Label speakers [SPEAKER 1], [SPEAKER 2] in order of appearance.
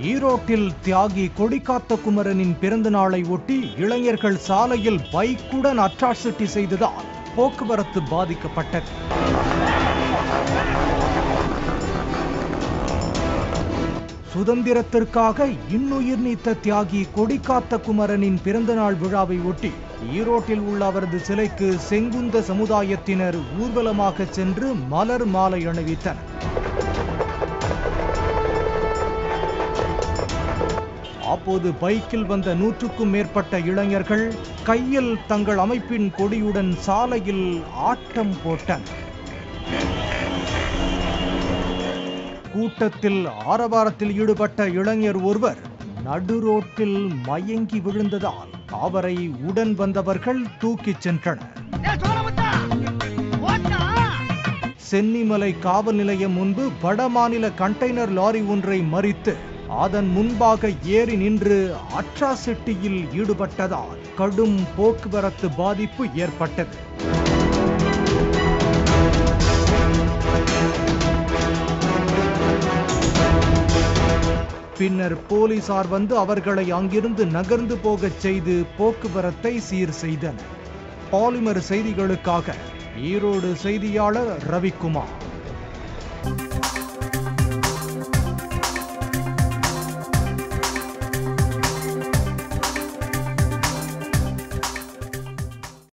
[SPEAKER 1] ஈரோட்டில் தியாகி கொடிக்காத்த குமரனின் பிறந்த நாளை ஒட்டி இளைஞர்கள் சாலையில் பைக்குடன் அட்ராசிட்டி செய்ததால் போக்குவரத்து பாதிக்கப்பட்டது சுதந்திரத்திற்காக இன்னுயிர் நீத்த தியாகி கொடிக்காத்த குமரனின் பிறந்தநாள் விழாவை ஒட்டி ஈரோட்டில் உள்ள அவரது சிலைக்கு செங்குந்த சமுதாயத்தினர் ஊர்வலமாக சென்று மலர் மாலை அணிவித்தனர் அப்போது பைக்கில் வந்த நூற்றுக்கும் மேற்பட்ட இளைஞர்கள் கையில் தங்கள் அமைப்பின் கொடியுடன் சாலையில் ஆட்டம் போட்டனர் கூட்டத்தில் ஆரவாரத்தில் ஈடுபட்ட இளைஞர் ஒருவர் நடுரோட்டில் மயங்கி விழுந்ததால் அவரை உடன் வந்தவர்கள் தூக்கிச் சென்றனர் சென்னிமலை காவல் நிலையம் முன்பு வடமாநில கண்டெய்னர் லாரி ஒன்றை மறித்து அதன் முன்பாக ஏறி நின்று அட்ராசிட்டியில் ஈடுபட்டதால் கடும் போக்குவரத்து பாதிப்பு ஏற்பட்டது பின்னர் போலீசார் வந்து அவர்களை அங்கிருந்து நகர்ந்து போகச் செய்து போக்குவரத்தை சீர் செய்தனர் பாலிமர் செய்திகளுக்காக ஈரோடு செய்தியாளர் ரவிக்குமார்